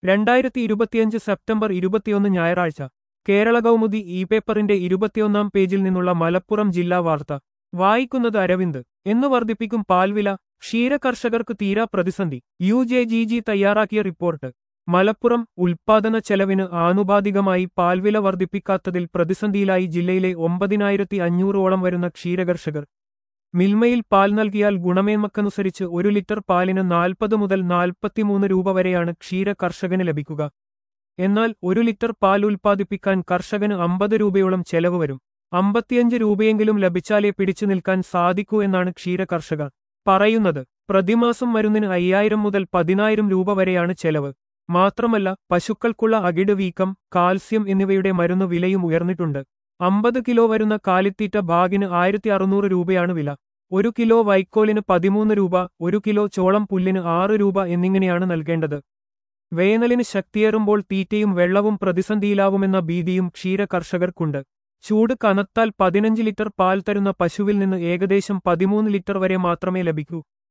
രണ്ടായിരത്തി ഇരുപത്തിയഞ്ച് സെപ്റ്റംബർ ഇരുപത്തിയൊന്ന് ഞായറാഴ്ച കേരള കൗമുദി ഇ പേപ്പറിന്റെ ഇരുപത്തിയൊന്നാം പേജിൽ നിന്നുള്ള മലപ്പുറം ജില്ലാ വാർത്ത വായിക്കുന്നത് അരവിന്ദ് എന്ന് വർദ്ധിപ്പിക്കും പാൽവില ക്ഷീരകർഷകർക്ക് തീരാ പ്രതിസന്ധി യു ജെ ജി ജി തയ്യാറാക്കിയ റിപ്പോർട്ട് മലപ്പുറം ഉൽപാദന ചെലവിന് ആനുപാതികമായി പാൽവില വർദ്ധിപ്പിക്കാത്തതിൽ പ്രതിസന്ധിയിലായി ജില്ലയിലെ ഒമ്പതിനായിരത്തി അഞ്ഞൂറോളം വരുന്ന ക്ഷീരകർഷകർ മിൽമയിൽ പാൽ നൽകിയാൽ ഗുണമേന്മക്കനുസരിച്ച് ഒരു ലിറ്റർ പാലിന് നാൽപ്പത് മുതൽ നാൽപ്പത്തിമൂന്ന് രൂപ വരെയാണ് ക്ഷീര കർഷകന് ലഭിക്കുക എന്നാൽ ഒരു ലിറ്റർ പാൽ ഉൽപ്പാദിപ്പിക്കാൻ കർഷകന് അമ്പത് രൂപയോളം ചെലവ് വരും അമ്പത്തിയഞ്ച് രൂപയെങ്കിലും ലഭിച്ചാലേ പിടിച്ചു നിൽക്കാൻ സാധിക്കൂ എന്നാണ് ക്ഷീര കർഷകർ പറയുന്നത് പ്രതിമാസം മരുന്നിന് അയ്യായിരം മുതൽ പതിനായിരം രൂപ വരെയാണ് ചെലവ് മാത്രമല്ല പശുക്കൾക്കുള്ള അകിട് വീക്കം കാൽസ്യം എന്നിവയുടെ മരുന്ന് വിലയും ഉയർന്നിട്ടുണ്ട് അമ്പത് കിലോ വരുന്ന കാലിത്തീറ്റ ബാഗിന് ആയിരത്തി അറുന്നൂറ് രൂപയാണ് വില ഒരു കിലോ വൈക്കോലിന് പതിമൂന്ന് രൂപ ഒരു കിലോ ചോളം പുല്ലിന് ആറ് രൂപ എന്നിങ്ങനെയാണ് നൽകേണ്ടത് വേനലിന് ശക്തിയേറുമ്പോൾ തീറ്റയും വെള്ളവും പ്രതിസന്ധിയിലാവുമെന്ന ഭീതിയും ക്ഷീര കർഷകർക്കുണ്ട് ചൂട് കനത്താൽ പതിനഞ്ച് ലിറ്റർ പാൽ തരുന്ന പശുവിൽ നിന്ന് ഏകദേശം പതിമൂന്ന് ലിറ്റർ വരെ മാത്രമേ ലഭിക്കൂ